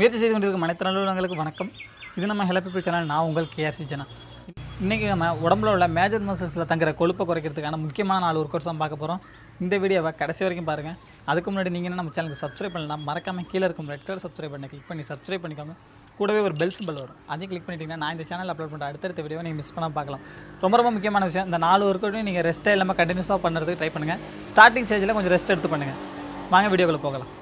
முயற்சி செய்து கொண்டிருக்கும் அனைத்து நல்லுள்ளவங்களுக்கு வணக்கம் இது நம்ம ஹெலோ பீப்பிள் சேனல் நான் உங்கள் கேஆர்சி ஜனா இன்றைக்கி நம்ம உடம்புல உள்ள மேஜர் மசில்ஸில் தங்குற கொழுப்பை குறைக்கிறதுக்கான முக்கியமான நாலு ஒர்க் அவுட்ஸ் தான் பார்க்க போகிறோம் இந்த வீடியோவை கடைசி வரைக்கும் பாருங்கள் அதுக்கு முன்னாடி நீங்கள் நம்ம சேனலுக்கு சப்ஸ்கிரைப் பண்ணலாம் மறக்காமல் கீழே இருக்கும் ரெட் கலர் சப்ஸ்கிரைப் பண்ணி கிளிக் பண்ணி சப்ஸ்கிரைப் பண்ணிக்கோங்க கூடவே ஒரு பெல் சிம்பல் வரும் அதையும் கிளிக் பண்ணிட்டீங்கன்னா நான் இந்த சேனல் அப்லோட் பண்ணுற அடுத்தடுத்த வீடியோ நீங்கள் மிஸ் பண்ணாமல் பார்க்கலாம் ரொம்ப ரொம்ப முக்கியமான விஷயம் இந்த நாலு ஒர்க் அவுட்டையும் நீங்கள் ரெஸ்ட்டே இல்லாமல் கண்டினியூஸாக பண்ணுறதுக்கு ட்ரை பண்ணுங்கள் ஸ்டார்டிங் ஸ்டேஜில் கொஞ்சம் ரெஸ்ட் எடுத்து பண்ணுங்கள் வாங்க வீடியோக்குள்ளே போகலாம்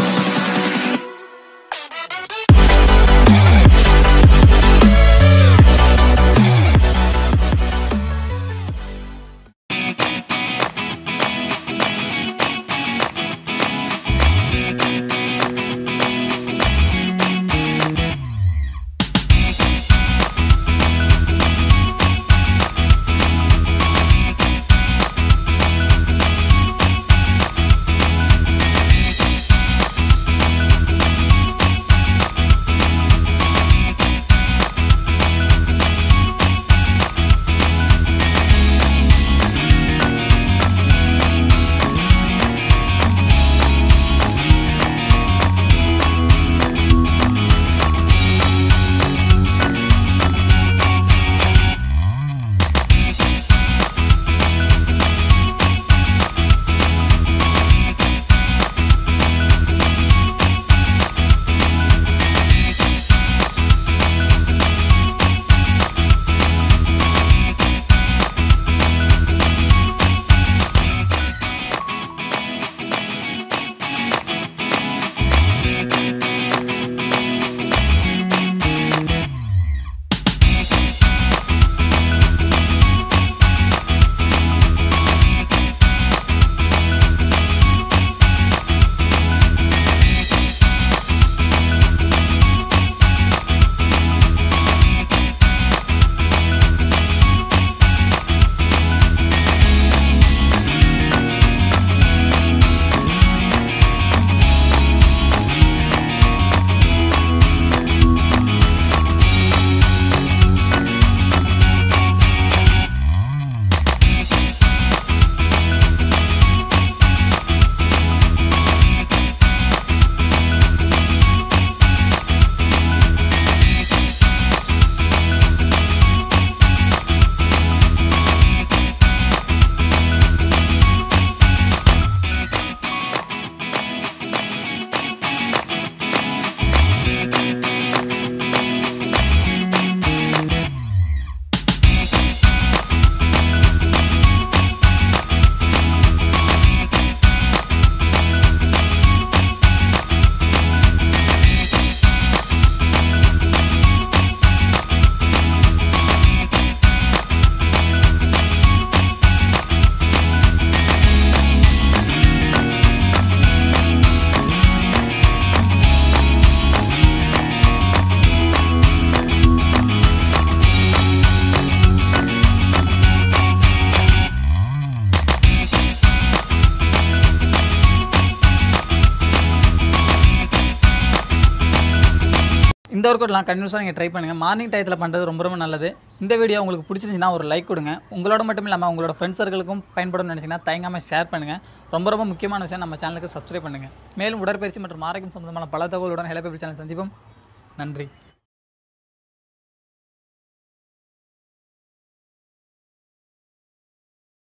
இந்த ஒர்க் அவுட்லாம் கண்டினியூஸாக நீங்கள் ட்ரை பண்ணுங்கள் மார்னிங் டயத்தில் பண்ணுறது ரொம்ப ரொம்ப நல்லது இந்த வீடியோ உங்களுக்கு பிடிச்சிருந்துச்சுன்னா ஒரு லைக் கொடுங்க உங்களோட மட்டும் இல்லாமல் உங்களோட ஃப்ரெண்ட்ஸ் சர்க்கிளுக்கும் பயன்படும் நினச்சிங்கன்னா தயங்காமல் ஷேர் பண்ணுங்கள் ரொம்ப ரொம்ப முக்கியமான விஷயம் நம்ம சேனலுக்கு சப்ஸ்கிரைப் பண்ணுங்கள் மேலும் உடற்பயிற்சி மற்றும் ஆரோக்கியம் சம்பந்தமான பல தகவலுடன் ஹெலோ சேனல் சந்திப்போம் நன்றி